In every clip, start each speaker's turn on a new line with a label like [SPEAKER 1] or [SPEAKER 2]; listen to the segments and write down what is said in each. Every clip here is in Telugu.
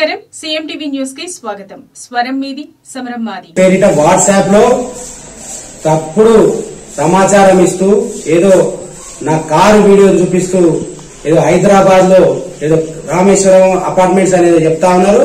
[SPEAKER 1] నమస్కారం సీఎం టీవీ న్యూస్ కి స్వాగతం స్వరం మీది సమరం మాది
[SPEAKER 2] పేరిట వాట్సాప్ లో తప్పుడు సమాచారం ఇస్తూ ఏదో నా కారు వీడియో చూపిస్తూ ఏదో హైదరాబాద్ లో ఏదో రామేశ్వరం అపార్ట్మెంట్స్ అనేది చెప్తా ఉన్నారు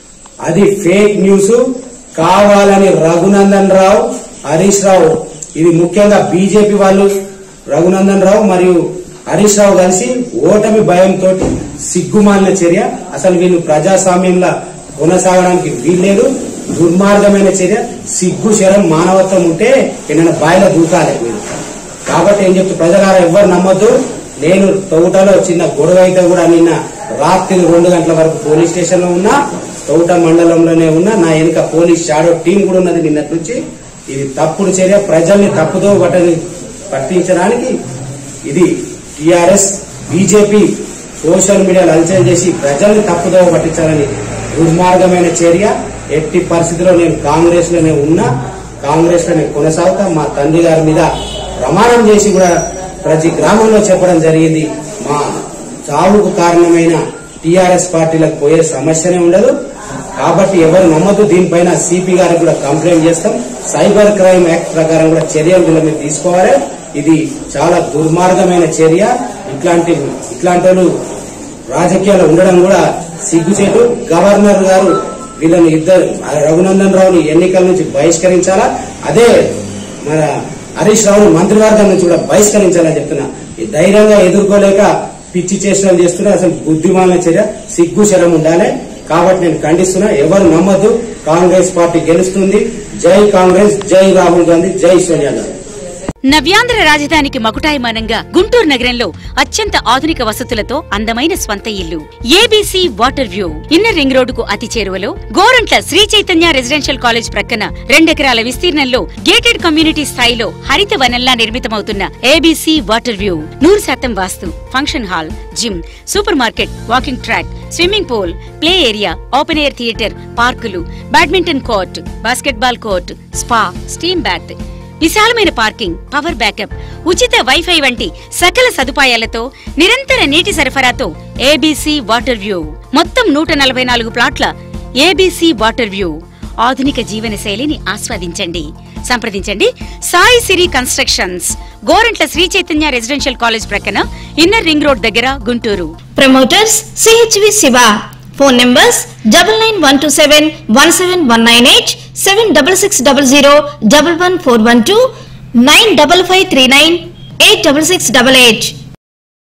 [SPEAKER 2] అది ఫేక్ న్యూస్ కావాలని రఘునందన్ రావు హరీష్ రావు ఇది ముఖ్యంగా బీజేపీ వాళ్ళు రఘునందన్ రావు మరియు హరీష్ రావు కలిసి ఓటమి భయంతో సిగ్గుమాలిన చర్య అసలు వీళ్ళు ప్రజాస్వామ్యంలో కొనసాగడానికి వీల్లేదు దుర్మార్గమైన చర్య సిగ్గు శరం మానవత్వం ఉంటే ఏదైనా బాయిలో దూకాలి వీళ్ళు కాబట్టి ఏం చెప్తే ప్రజలారా ఎవ్వరు నమ్మొద్దు నేను తోటలో చిన్న గొడవ అయితే కూడా నిన్న రాత్రి రెండు గంటల వరకు పోలీస్ స్టేషన్ లో ఉన్నా తోట మండలంలోనే ఉన్నా నా వెనుక పోలీస్ షాడో టీం కూడా ఉన్నది నిన్నటి నుంచి ఇది తప్పుడు చర్య ప్రజల్ని తప్పుదో పట్టని పట్టించడానికి ఇది టిఆర్ఎస్ బీజేపీ సోషల్ మీడియాలో అలచల్ చేసి ప్రజల్ని తప్పుదో పట్టించాలని దుర్మార్గమైన చర్య ఎట్టి పరిస్థితిలో నేను కాంగ్రెస్ లోనే ఉన్నా కాంగ్రెస్ లోనే కొనసాగుతా మా తండ్రి గారి మీద ప్రమాణం చేసి కూడా ప్రతి గ్రామంలో చెప్పడం జరిగింది మా చావుకు కారణమైన టిఆర్ఎస్ పార్టీలకు పోయే సమస్యనే ఉండదు కాబట్టి ఎవరు నమ్మదు దీనిపైన సిపి గారికి కూడా కంప్లైంట్ చేస్తాం సైబర్ క్రైమ్ యాక్ట్ ప్రకారం కూడా చర్యలు వీళ్ళ మీద తీసుకోవాలి ఇది చాలా దుర్మార్గమైన చర్య ఇట్లాంటి ఇట్లాంటి వాళ్ళు రాజకీయాల్లో ఉండడం కూడా సిగ్గుచేటు గవర్నర్ గారు వీళ్ళని ఇద్దరు రఘునందన్ రావుని ఎన్నికల నుంచి బహిష్కరించాలా అదే మన హరీష్ రావుని మంత్రివర్గం నుంచి కూడా బహిష్కరించాలని చెప్తున్నా ఈ ధైర్యంగా ఎదుర్కోలేక పిచ్చి చేష్టలు చేస్తున్నా అసలు బుద్ధిమాన చర్య సిగ్గు శరం ఉండాలి కాబట్టి నేను ఖండిస్తున్నా ఎవరు నమ్మద్దు కాంగ్రెస్ పార్టీ గెలుస్తుంది జై కాంగ్రెస్ జై రాహుల్ గాంధీ జై సోనియా గాంధీ
[SPEAKER 3] నవ్యాంధ్ర రాజధానికి మకుటాయమానంగా గుంటూరు నగరంలో అత్యంత ఆధునిక వసతులతో అందమైన స్వంత ఇల్లు ABC water view inner ring రోడ్డుకు అతి చేరువలో గోరంట్ల శ్రీ చైతన్య రెసిడెన్షియల్ కాలేజ్ ప్రక్కన రెండెకరాల విస్తీర్ణంలో గేటెడ్ కమ్యూనిటీ స్థాయిలో హరిత వనంలా నిర్మితమవుతున్న ఏబీసీ వాటర్ వ్యూ నూరు శాతం వాస్తు function hall gym super market walking track swimming pool play area open air theatre పార్కులు badminton court basketball court spa steam bath విశాలమైన పార్కింగ్ పవర్ బ్యాకప్ ఉచిత వైఫై వంటి సకల సదుపాయాలతో నిరంతర నీటి సరఫరాతో ఏబీసీ వాటర్ వ్యూ మొత్తం నూట నలభై నాలుగు ప్లాట్ల ఏబీసీ వాటర్ వ్యూ ఆధునిక జీవన శైలిని ఆస్వాదించండి సంప్రదించండి Sai Siri constructions Gorantla Sri Chaitanya residential college ప్రక్కన ఇన్నర్ రింగ్ రోడ్ దగ్గర Guntur
[SPEAKER 4] promoters CHV Siva phone numbers double nine one two seven one seven one nine eight seven double six double zero double one four one two nine double five three nine eight double six double eight